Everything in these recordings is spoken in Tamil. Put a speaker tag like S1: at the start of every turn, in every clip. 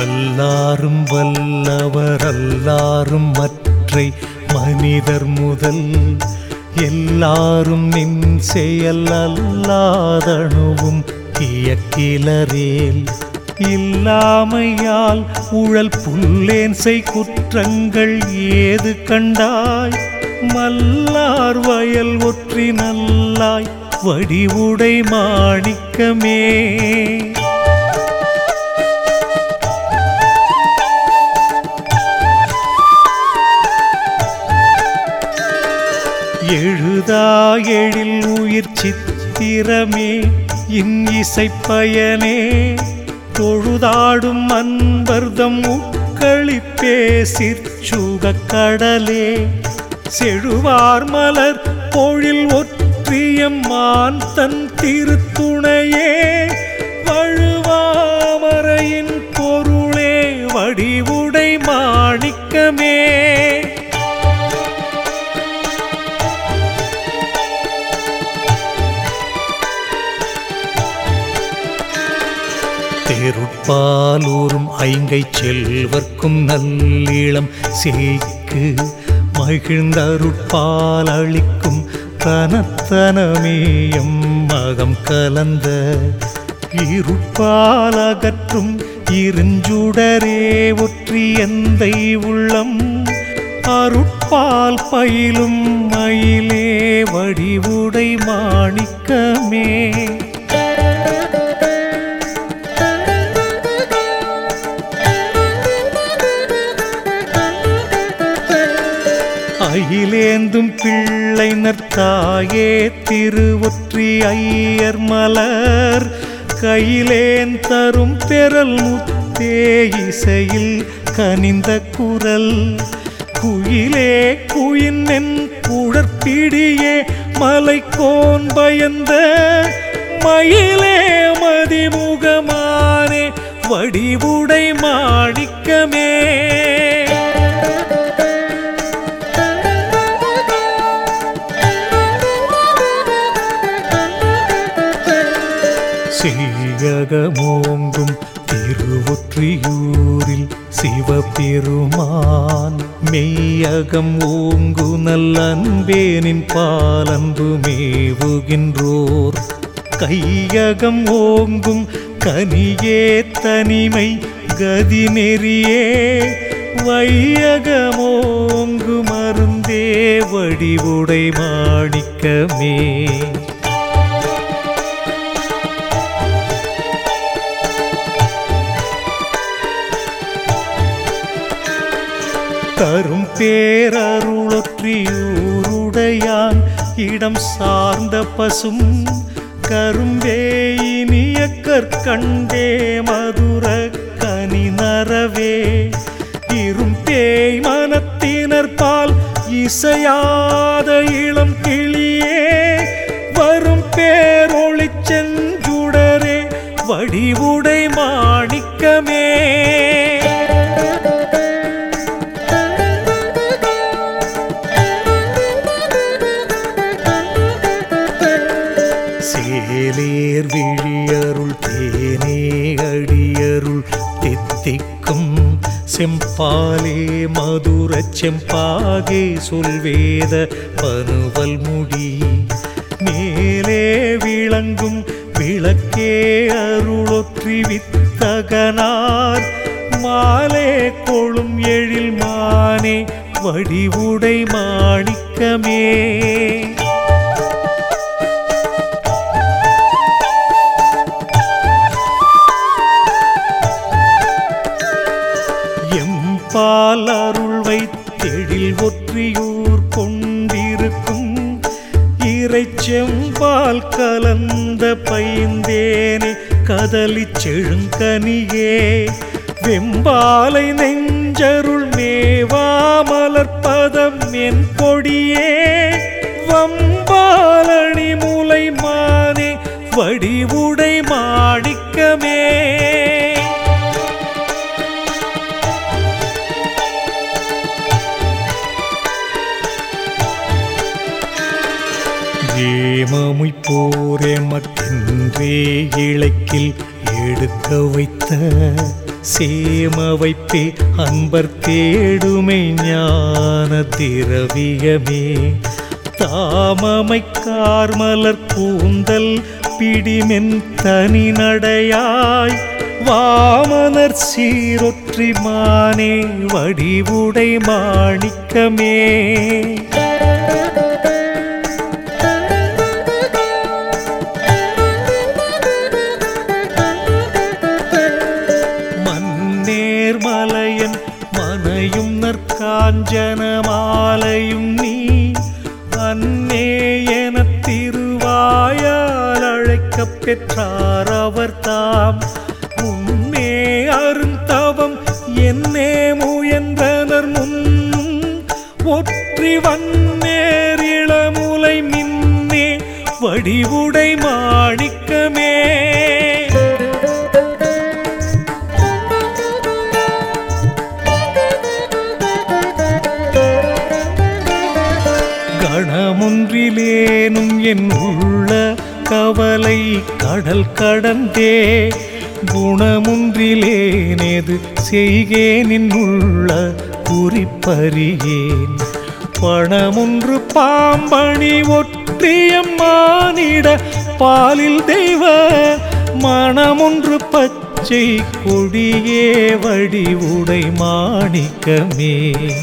S1: வல்லாரும் வல்லவர் அல்லாரும் மற்றை மனிதர் முதல் எல்லாரும் நின் செயல் அல்லாதணுவும் இயக்கிலரேல் இல்லாமையால் உழல் புல்லேன் செய் குற்றங்கள் ஏது கண்டாய் மல்லார் வயல் ஒற்றி நல்லாய் வடிவுடை மாணிக்கமே எழுதா எழில் உயிர் சித்திரமே இன் இசைப்பயனே தொழுதாடும் அன்பர்தம் உக்களிப்பே சிற்சுகக் கடலே செழுவார் மலர் பொழில் ஒற்றியம்மான் தன் திருத்துணையே வழுவாமறையின் பொருளே வடிவுடை மாணிக்கமே தேருட்பாலூரும் ஐங்கை செல்வர்க்கும் நல்லிளம் சேய்க்கு மகிழ்ந்தருட்பால் அளிக்கும் தனத்தனமேயம் மகம் கலந்த இருட்பால் அகற்றும் இருஞ்சுடரே ஒற்றி எந்தை உள்ளம் அருட்பால் பயிலும் மயிலே வடிவுடை மாணிக்கமே அயிலேந்தும் பிள்ளை நற்காயே திருவொற்றி ஐயர் மலர் கையிலேன் தரும் பெறல் முத்தே இசையில் கனிந்த குரல் குயிலே குயின்னென் குழற்பிடியே மலைக்கோன் பயந்த மயிலே மதிமுகமானே வடிவுடை மாணிக்கமே செய்யகமோங்கும் திருவொற்றியூரில் சிவபெருமான் மெய்யகம் ஓங்கு நல்லன்பேனின் பாலன்பு மேவுகின்றோர் கையகம் ஓங்கும் கனியே தனிமை கதி நெறியே வையகமோங்கு மருந்தே வடிவுடை மாணிக்கமே தரும் பேரருளொற்றியூருடையான் இடம் சார்ந்த பசும் கரும்பே இனிய கற்கண்டே மதுர கனி நரவே இரும்பேய் மனத்தினர் பால் இசையாத இளம் கிளியே வரும் பேரொளி செஞ்சுடரே வடிவுடை மாணிக்கமே சேலேர் விழியருள் தேனே அடியருள் தித்திக்கும் செம்பாலே மதுர செம்பாகே சொல்வேத பனுவல் முடி மேலே விளங்கும் விளக்கே அருளொற்றி வித்தகனார் மாலே கொழும் எழில் மானே வடிவுடை மாணிக்கமே எம்பால் அருள் வைத்தெழில் ஒற்றியூர் கொண்டிருக்கும் இறைச்செம்பால் கலந்த பைந்தேனே கதலி செழுங்கனியே வெம்பாலை நெஞ்சருள் மேவா மலர்ப்பதம் என் கொடியே வம்பாலணி மூலை மானே வடிவுடை மாணிக்கமே ஏமமுய் போரே மக்கின்றே இழைக்கில் எடுக்க வைத்த சேம வைப்பே அன்பர் தேடுமை ஞான திரவியமே தாமமை கார்மலர் கூந்தல் பிடிமென் தனி நடையாய் வாமனர் சீரொற்றி மானே வடிவுடை மாணிக்கமே மன்னேர் மலையன் மனையும் நற்காஞ்சன மாலையும் நீ அன்னே என திருவாயால் அழைக்கப் பெற்றார் அவர் தாம் உன்னே அருந்தவம் என்னே முயன்றனர் முன்னும் ஒற்றி வன்னேர் இளமுலை மின்னே வடிவுடை மாணிக்கமே கணமொன்றிலேனும் என் உள்ள கவலை கடல் கடந்தே குணமொன்றிலேனேது செய்கேனின் உள்ள குறிப்பறியேன் பணமொன்று பாம்பணி ஒற்றியம் மானிட பாலில் தெய்வ மணமொன்று பச்சை கொடியே வடிவுடை மாணிக்கமே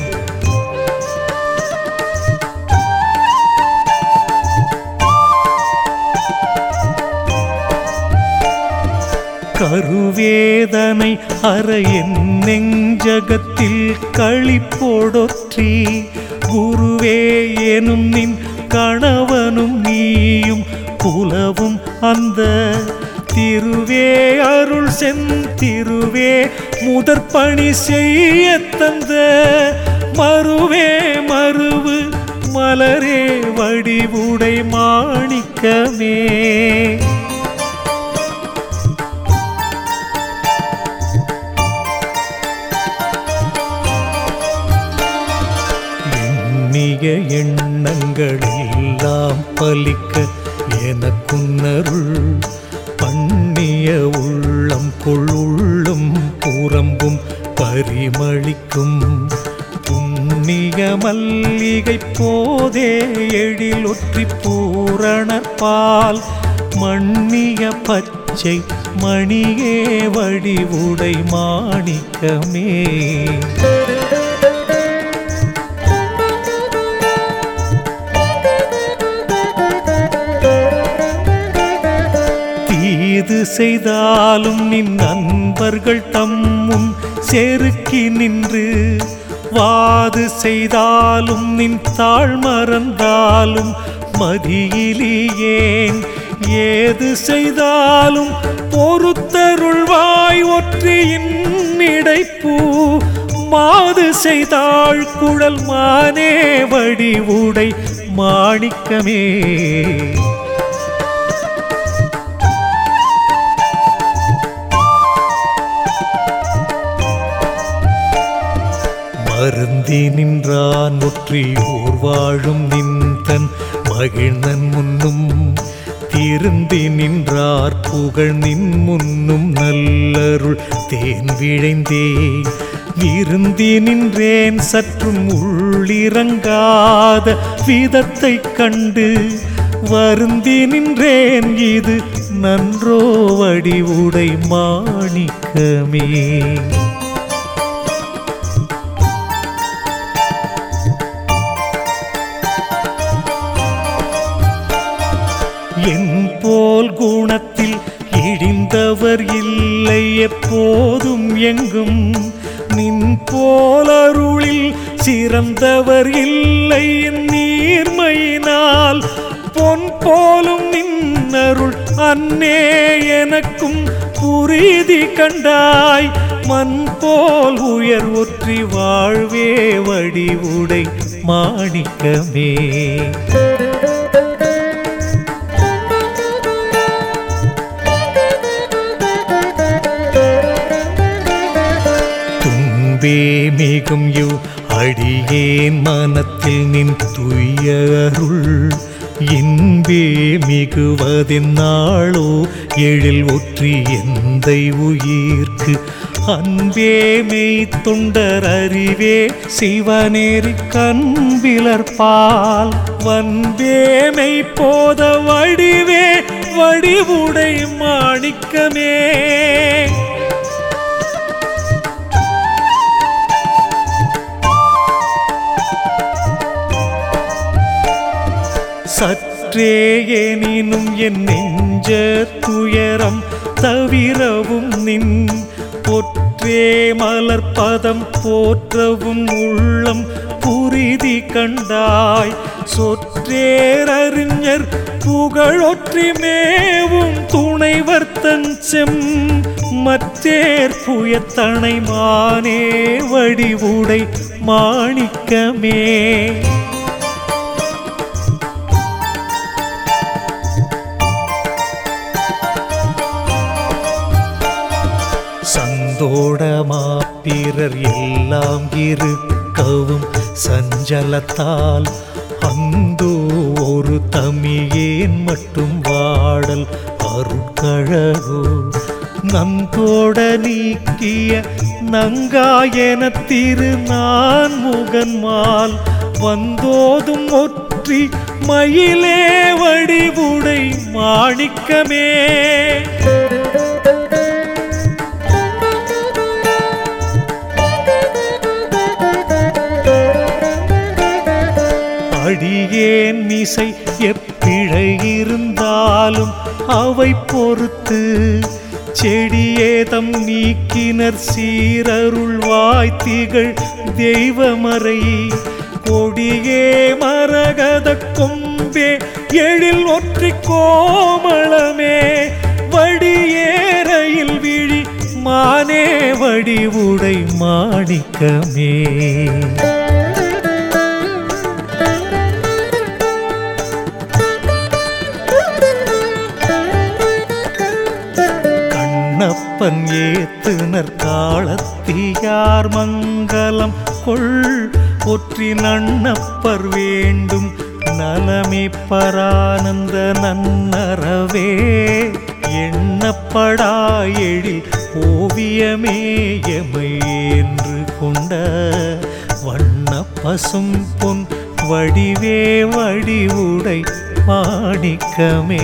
S1: கருவேதனை அற என் நெஞ்சகத்தில் களிப்போடொற்றி குருவே எனும் நின் கணவனும் நீயும் புலவும் அந்த திருவே அருள் செந்திருவே முதற்பணி செய்ய தந்த மறுவே மறுவு மலரே வடிவுடை மாணிக்கமே எண்ணிய எண்ணங்கள் எல்லாம் பலிக்க எனக்குன்னருள் பண்ணிய உள்ளம் கொள்ளுள்ளும் புறம்பும் பரிமளிக்கும் புண்ணிய மல்லிகை போதே எழில் ஒற்றி பூரணப்பால் மண்ணிய பச்சை மணியே வடிவுடை மாணிக்கமே தீது செய்தாலும் நின் நண்பர்கள் தம்முன் செருக்கி நின்று வாது செய்தாலும் நின் தாழ் மறந்தாலும் மதியிலேயேன் ஏது செய்தாலும் பொறுத்தருள்வாய் ஒற்றியின் இடைப்பூ மாது செய்தாள் குழல் மானே வடிவுடை மாணிக்கமே மருந்தி நின்றான் ஒற்றியோர் வாழும் நின்றன் மகிழ்ந்தன் முன்னும் திருந்தி நின்றார் புகழ் நின் முன்னும் நல்லருள் தேன் விழைந்தே விருந்தி நின்றேன் சற்றும் உள்ளிறங்காத விதத்தை கண்டு வருந்தி நின்றேன் இது நன்றோ வடிவுடை மாணிக்கமே என் போல் குணத்தில் இழிந்தவர் இல்லை எப்போதும் எங்கும் நின் போல் அருளில் சிறந்தவர் இல்லை என் நீர்மையினால் பொன் போலும் நின்னருள் அன்னே எனக்கும் புரிதி கண்டாய் மண் போல் உயர் ஒற்றி வாழ்வே வடிவுடை மாணிக்கமே துன்பே மிகும் யு அடியேன் மனத்தில் நின் துய்ய அருள் இன்பே மிகுவதென்னாளோ எழில் ஒற்றி எந்தை உயிர்க்கு அன்பே மெய் தொண்டர் அறிவே சிவநேரி கண்பிலர் பால் வன்பே மெய் போத வடிவே வடிவுடை மாணிக்கமே சற்றே எனினும் என் நெஞ்ச துயரம் தவிரவும் நின் பொற்றே மலர்பதம் போற்றவும் உள்ளம் புரிதி கண்டாய் சொற்றேரறிஞர் புகழொற்றி மேவும் துணைவர் தன் செம் மற்றேர் புயத்தனை மானே வடிவுடை மாணிக்கமே சந்தோடமா பிறர் எல்லாம் இருக்கவும் சஞ்சலத்தால் அந்தோ ஒரு தமியேன் மட்டும் வாடல் அருட்கழகோ நந்தோட நீக்கிய நங்காயன திரு நான் முகன்மால் வந்தோதும் ஒற்றி மயிலே வடிவுடை மாணிக்கமே அடியேன் மிசை எப்பிழை இருந்தாலும் அவை பொறுத்து செடியேதம் நீக்கினர் சீரருள் வாய்த்திகள் தெய்வமறை கொடியே மரகத கொம்பே எழில் ஒற்றி கோமளமே வடியேறையில் விழி மானே வடிவுடை மாணிக்கமே கண்ணப்பன் ஏத்துனர் காலத்தியார் மங்களம் கொள் ஒற்றி நன்னப்பர் வேண்டும் நலமே பரானந்த நன்னறவே எண்ணப்படா எழில் ஓவியமே எமை என்று கொண்ட வண்ண பசும் பொன் வடிவே வடிவுடை மாணிக்கமே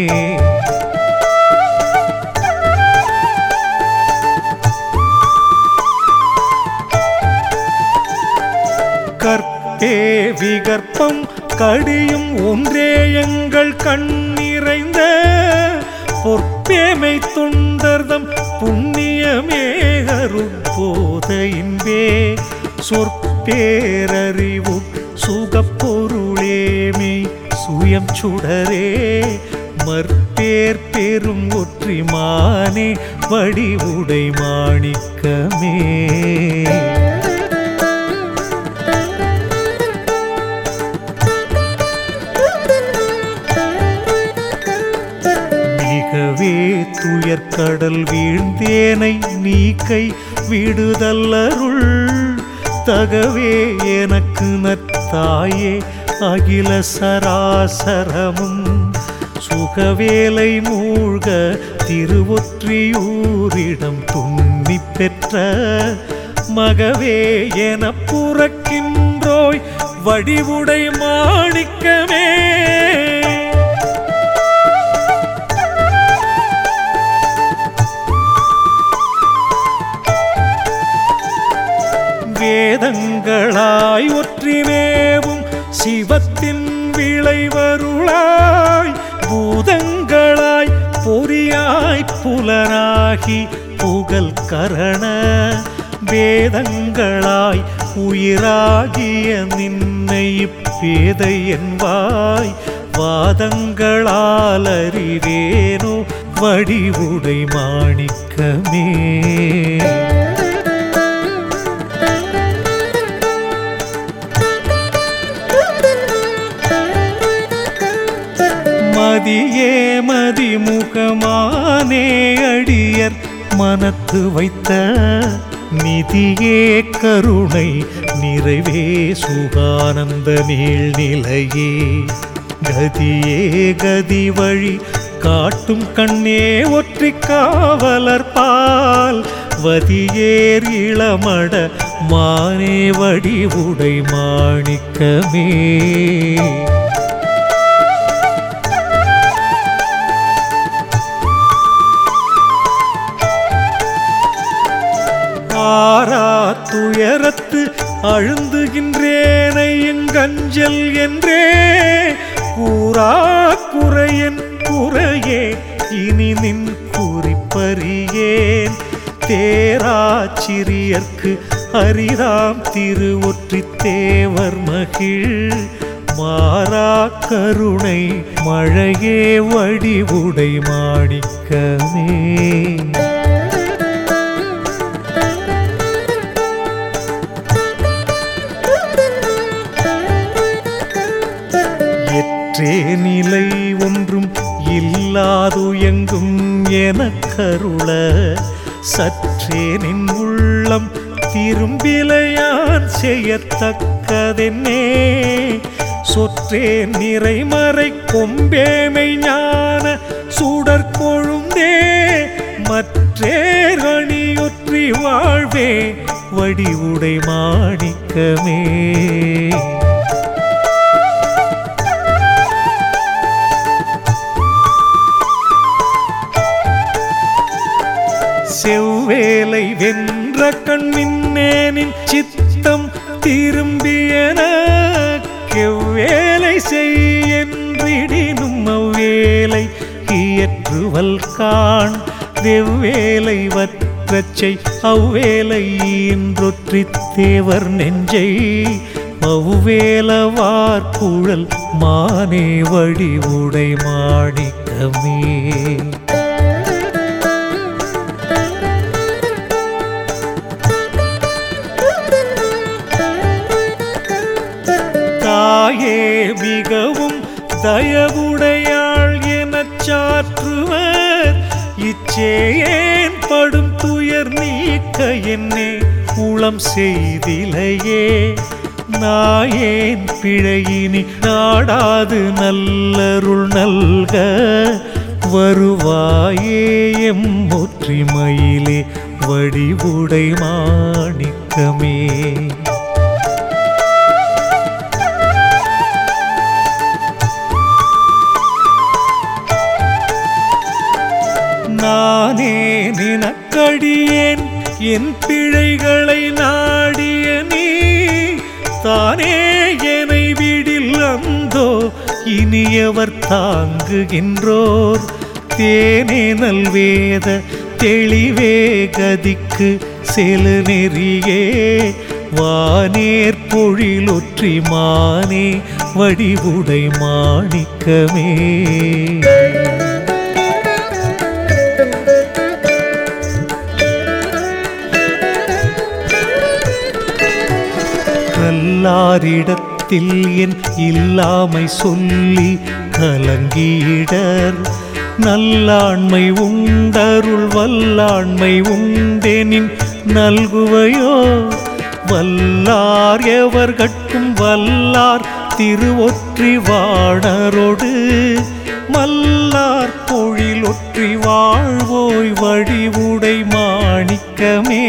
S1: கற்பே விகற்பம் கடியும் ஒன்றே எங்கள் கண்ணிறைந்த பொற்பேமை தொண்டர்தம் புண்ணியமே அருட்போத இன்பே சொற்பேரறிவு சுகப்பொருளேமே சுயம் சுடரே மற்பேர் பெரும் ஒற்றி மானே வடிவுடை மாணிக்கமே மிகவே துயர்கடல் வீழ்ந்தேனை நீ கை விடுதல்லருள் தகவே எனக்கு நற்தாயே அகில சராசரமும் சுகவேலை மூழ்க திருவொற்றியூரிடம் துண்ணி பெற்ற மகவே என புறக்கின்றோய் வடிவுடை மாணிக்கமே வேதங்களாய் ஒற்றிமேவும் சிவத்தின் விளைவருளாய் பூதங்களாய் பொறியாய் புலனாகி புகழ் கரண வேதங்களாய் உயிராகிய நின்னை பேதை என்பாய் வாதங்களால் அறிவேனோ வடிவுடை மாணிக்கமே மதியே மதிமுகமானே அடியர் மனத்து வைத்த நிதியே கருணை நிறைவே சுகானந்த நீழ்நிலையே கதியே கதி வழி காட்டும் கண்ணே ஒற்றி காவலர் பால் வதியேர் இளமட மானே வடிவுடை மாணிக்கமே ஆரா துயரத்து அழுந்துகின்றேனை எங்கஞ்சல் என்றே கூறா குறையன் குறையே இனி நின் குறிப்பறியேன் தேராச்சிறியர்க்கு அரிதாம் திருவொற்றி தேவர் மகிழ் மாறா கருணை மழையே வடிவுடை மாணிக்கமே எற்றே நிலை ஒன்றும் இல்லாது எங்கும் எனக் கருள சற்றே நின் உள்ளம் திரும்பிலையான் செய்யத்தக்கதென்னே சொற்றே நிறைமறை கொம்பேமை ஞான சுடர் கொழுந்தே மற்றே அணியொற்றி வாழ்வே வடிவுடை மாணிக்கமே செவ்வேலை வென்ற கண்மின்னேனின் சித்தம் திரும்பியன கெவ்வேலை செய்யென்றிடினும் அவ்வேலை இயற்றுவல் காண் வெவ்வேலை வற்றச்சை அவ்வேலை இன்றொற்றி தேவர் நெஞ்சை மவ்வேலவார் குழல் மானே வடிவுடை மாணிக்கமே தாயே மிகவும் தயவுடையாள் எனச் சாற்றுவர் இச்சேயேன் படும் துயர் நீக்க என்னே உளம் செய்திலையே நாயேன் பிழையினி நாடாது நல்லருள் நல்க வருவாயே எம் ஒற்றிமயிலே வடிவுடை மாணிக்கமே நானே நினக்கடியேன் என் பிழைகளை நாடிய நீ தானே என்னை விடில் அந்தோ இனியவர் தாங்குகின்றோர் தேனே நல்வேத தெளிவே கதிக்கு செலு நெறியே வானேர் பொழிலொற்றி மானே வடிவுடை மாணிக்கமே கல்லாரிடத்தில் என் இல்லாமை சொல்லி கலங்கியிடர் நல்லாண்மை உண்டருள் வல்லாண்மை உண்டெனின் நல்குவையோ வல்லார் எவர்கட்கும் வல்லார் திருவொற்றி வாணரோடு மல்லார் பொழிலொற்றி வாழ்வோய் வடிவுடை மாணிக்கமே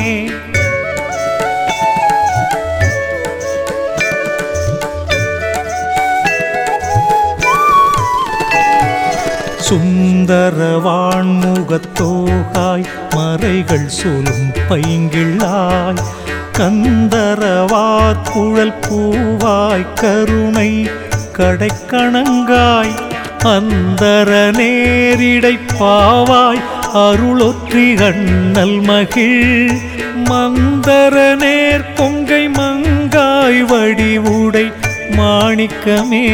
S1: சுந்தரவான்முகத்தோகாய் மறைகள் சொல்லும் பைங்கிள்ளாய் கந்தரவார் குழல் பூவாய் கருணை கடைக்கணங்காய் அந்தர நேரிடை பாவாய் அருளொற்றி கண்ணல் மகிழ் மந்தர நேர் பொங்கை மங்காய் வடிவுடை மாணிக்கமே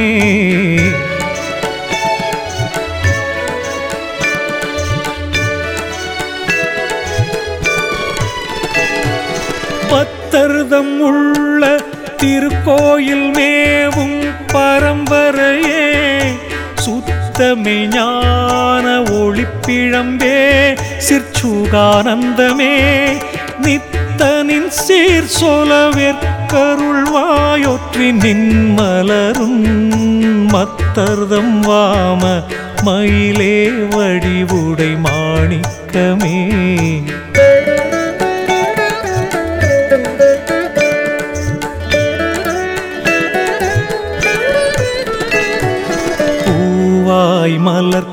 S1: பத்தர்தம் உள்ள திருக்கோயில் மேவும் பரம்பரையே சுத்தமே ஞான ஒளிப்பிழம்பே சிற்சுகானந்தமே நித்தனின் சீர் சொலவேற்கருள்வாயொற்றி நின்மலரும் மத்தர்தம் வாம மயிலே வடிவுடை மாணிக்கமே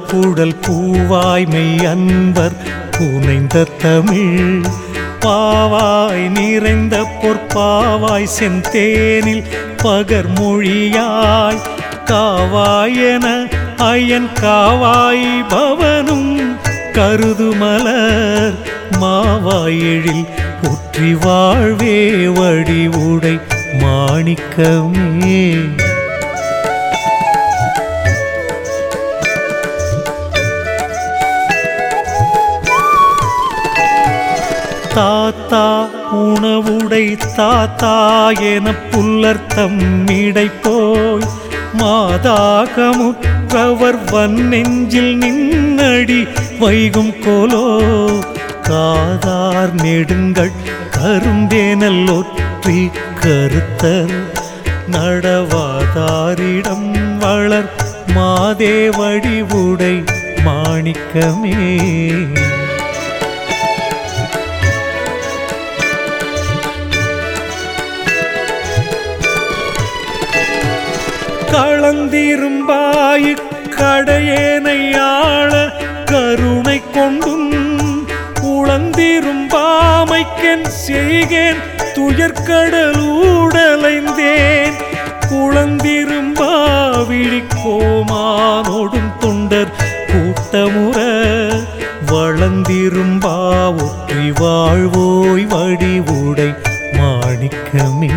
S1: குடல் பூவாய்மை அன்பர் புனைந்த தமிழ் பாவாய் நிறைந்த பொற்பாவாய் செந்தேனில் பகர்மொழியாய் காவாயென அயன் காவாய் பவனும் கருதுமலர் மாவாயெழில் ஒற்றி வாழ்வே வடிவுடை மாணிக்கமே தாத்தா உணவுடை தாத்தா என புல்லர் தம்மிடை போய் மாதாகமுற்றவர் வன்னெஞ்சில் நின்னடி வைகும் கோலோ காதார் நெடுங்கள் கரும்பேனல் ஒற்றி கருத்தர் நடவாதாரிடம் வளர் மாதே வடிவுடை மாணிக்கமே களந்திரும்பாயு கடையேனையாள கருணை கொண்டும் உளந்திரும்பாமைக்கென் செய்கேன் துயர்கடலூடலைந்தேன் குளந்திரும்பாவிழி கோமானோடும் தொண்டர் கூட்டமுற வளந்திரும்பா ஒற்றி வாழ்வோய் வடிவுடை மாணிக்கமே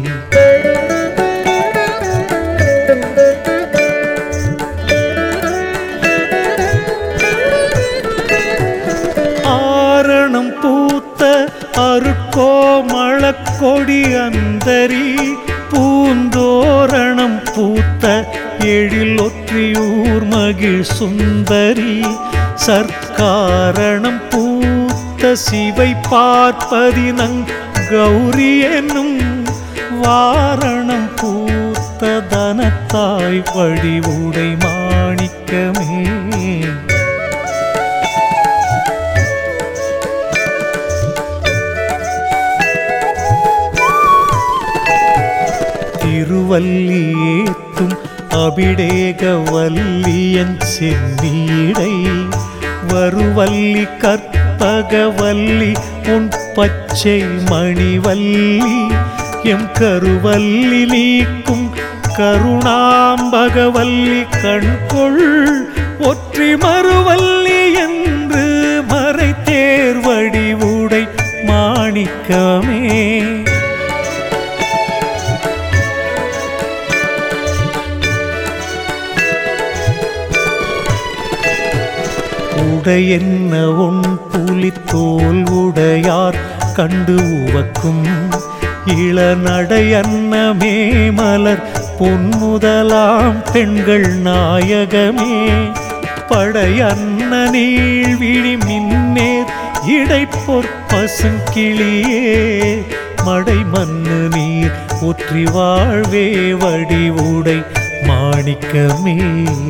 S1: ஆரணம் பூத்த அருக்கோமளக்கொடி அந்தரி பூந்தோரணம் பூத்த எழில் ஒற்றியூர் மகிழ் சுந்தரி சர்க்காரணம் பூத்த சிவை பார்ப்பதினங் கௌரி என்னும் வாரணம் பூத்த தனத்தாய் வடிவுடை மாணிக்கமே திருவல்லி ஏத்தும் அபிடேக வல்லியன் சென்னீடை வருவல்லி கற்பகவல்லி உன் பச்சை மணிவல்லி எம் கருவல்லி நீக்கும் கருணாம்பகவல்லி கண்கொள் ஒற்றி மறுவல்லி என்று மறை தேர்வடிவுடை மாணிக்கமே உடையென்ன உன் புலித்தோல் உடையார் கண்டு உவக்கும் இளநடையன்னமே மலர் பொன்முதலாம் பெண்கள் நாயகமே படையன்ன நீழ்விழி மின்னேர் இடை பொற்பசுங்கிளியே மடை மண்ணு நீர் ஒற்றி வாழ்வே வடிவுடை மாணிக்கமே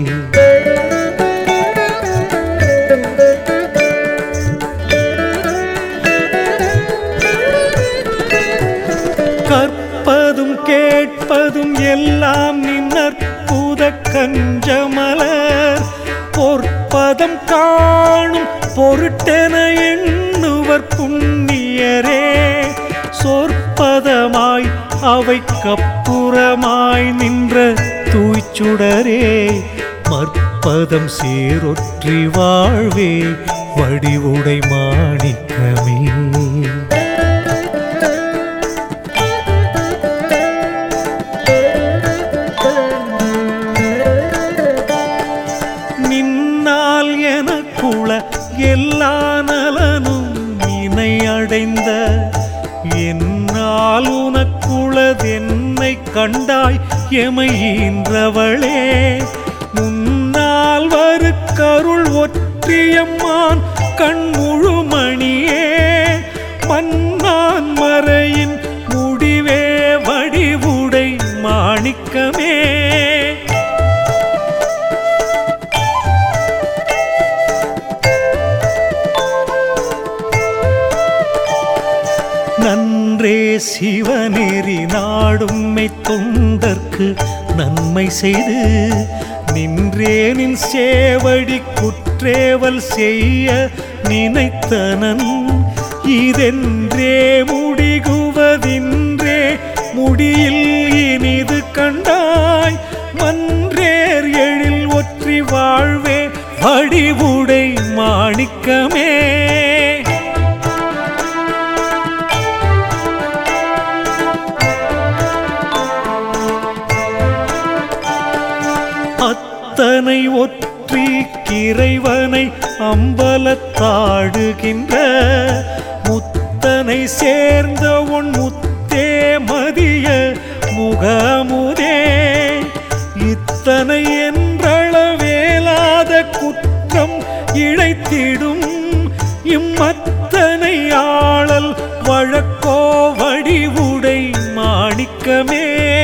S1: கற்பதும் கேட்பதும் எல்லாம் நின்னற்புத கஞ்சமலர் பொற்பதம் காணும் பொருட்டென எண்ணுவர் புண்ணியரே சொற்பதமாய் அவை கப்புறமாய் நின்ற தூய்ச்சுடரே மற்பதம் சீரொற்றி வாழ்வே வடிவுடை மாணிக்கமே நின்னால் எனக்குள எல்லா நலனும் இணை அடைந்த என்னால் உனக்குளதென்னை கண்டாய் எமை ஈன்றவளே முன்னால் வரு கருள் ஒற்றியம்மான் கண்முழுமணியே மன்னான் மறையின் முடிவே வடிவுடை மாணிக்கமே நன்றே சிவநெறி நாடும் மெய் தொண்டர்க்கு நன்மை செய்து நின்றேனின் சேவடி குற்றேவல் செய்ய நினைத்தனன் இதென்றே முடிகுவதின்றே முடியில் இனிது கண்டாய் மன்றேர் எழில் ஒற்றி வாழ்வே வடிவுடை மாணிக்கமே அத்தனை ஒற்றி கிறைவனை அம்பலத்தாடுகின்ற முத்தனை சேர்ந்த உன் முத்தே மதிய முகமுதே இத்தனை என்றளவேலாத குற்றம் இழைத்திடும் இம்மத்தனை ஆளல் வழக்கோ வடிவுடை மாணிக்கமே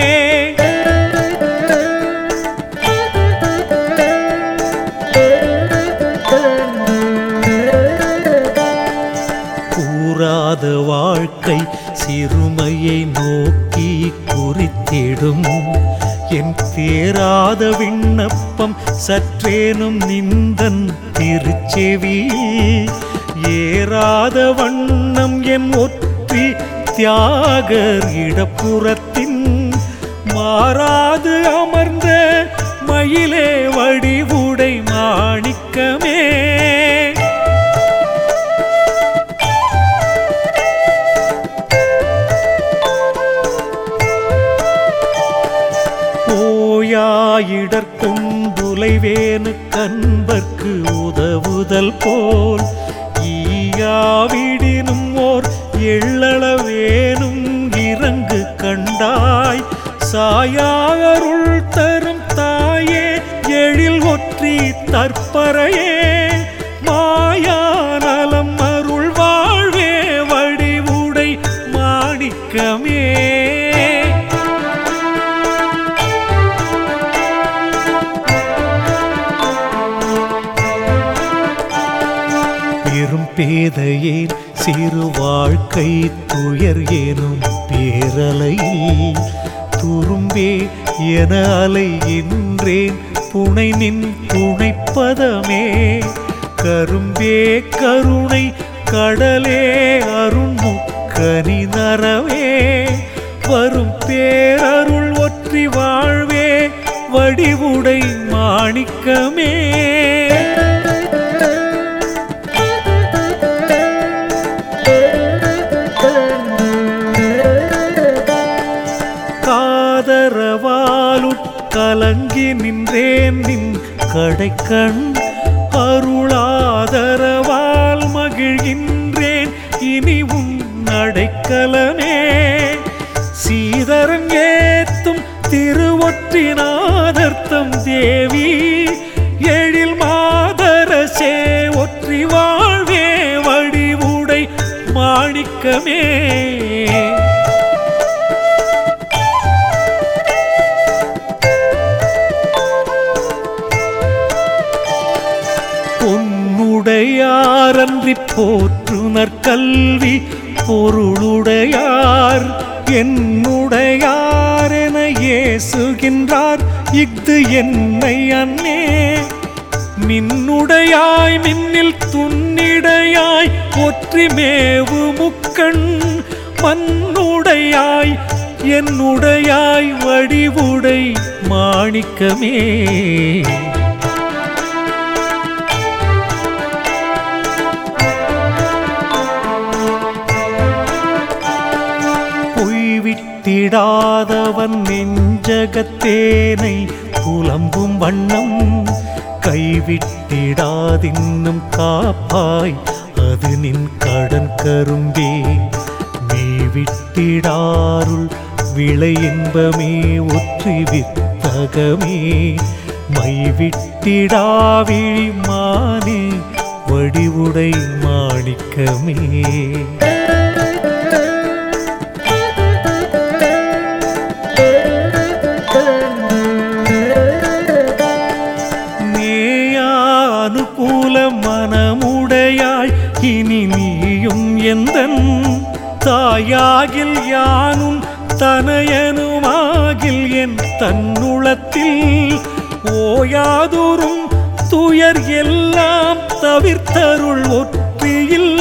S1: கூறாத வாழ்க்கை சிறுமையை நோக்கி குறித்திடும் என் தேராத விண்ணப்பம் சற்றேனும் நிந்தன் திருச்செவி ஏறாத வண்ணம் என் ஒற்றி தியாகர் இடப்புறத்தின் மாறாது அமர்ந்த மயிலே வடிவுடை மாணிக்கமே ஓயாயிடற்கொண்டுலைவேனு கண்பர்க்கு உதவுதல் போல் ஈயாவிடினும் ஓர் எள்ளளவேனும் இறங்கு கண்டாய் சாயாருள் தரும் தாயே எழில் ஒற்றி தற்பறையே மாயானலம் அருள் வாழ்வே வடிவுடை மாணிக்கமே பெரும் பேதையேன் சிறு வாழ்க்கை துயர் எனும் பேரலையில் துரும்பே என அலைகின்றேன் புனை நின் துணைப்பதமே கரும்பே கருணை கடலே அருண்முக்கனி நரவே வரும் பேரருள் ஒற்றி வாழ்வே வடிவுடை மாணிக்கமே காதரவாலுட் கலங்கி நின்றேன் நின் கடைக்கண் அருளாதரவால் மகிழ்கின்றேன் இனி உன் அடைக்கலமே சீதரன் ஏத்தும் திருவொற்றினாதர்த்தம் தேவி எழில் மாதரசே ஒற்றி வாழ்வே வடிவுடை மாணிக்கமே பொன்னுடையாரன்றி போற்றுனர் கல்வி பொருளுடையார் என்னுடையார் என ஏசுகின்றார் இஃது என்னை அன்னே மின்னுடையாய் மின்னில் துன்னிடையாய் ஒற்றி மேவு முக்கண் மண்ணுடையாய் என்னுடையாய் வடிவுடை மாணிக்கமே பொய்விட்டிடாதவன் நெஞ்சகத்தேனை புலம்பும் வண்ணம் கைவிட்டிடாதின்னும் காப்பாய் அது நின் கடன் கரும்பே மேவிட்டிடாருள் விளை இன்பமே ஒற்றி வித்தகமே மைவிட்டிடாவிழி மானே வடிவுடை மாணிக்கமே நேயா அனுகூல மனமுடையாய் இனி நீயும் எந்தன் தாயாகில் யானும் தனையனுமாகில் என் தன்னுளத்தில் ஓயாதோறும் துயர் எல்லாம் தவிர்த்தருள் ஒற்றியில்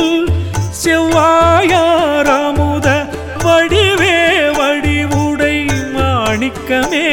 S1: செவ்வாயாரமுத வடிவே வடிவுடை மாணிக்கமே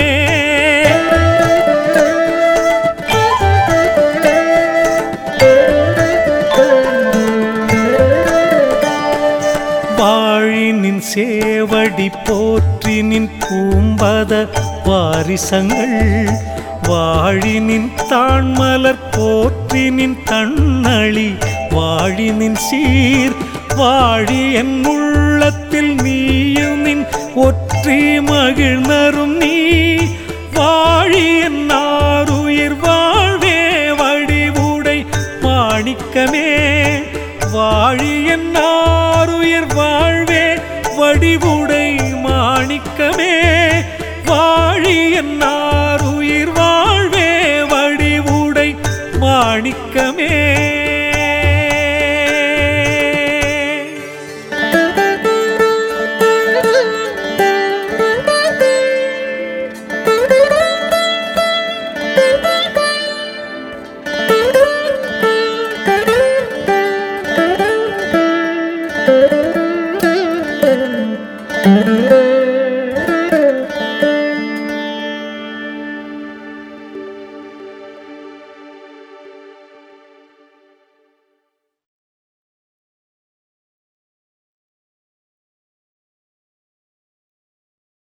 S1: வாழினின் சேவடி போற்றி நின் பூம்பத வாரிசங்கள் வாழினின் தாண்மலர் போற்றி நின் தன்னழி வாழினின் சீர் வாழி என் உள்ளத்தில் நீயும் நின் ஒற்றி மகிழ்ந்தரும் நீ வாழி என் ஆருயிர் வாழ்வே வடிவுடை மாணிக்கமே வாழி என் ஆருயிர் வாழ்வே வடிவுடை மாணிக்கமே வாழி என்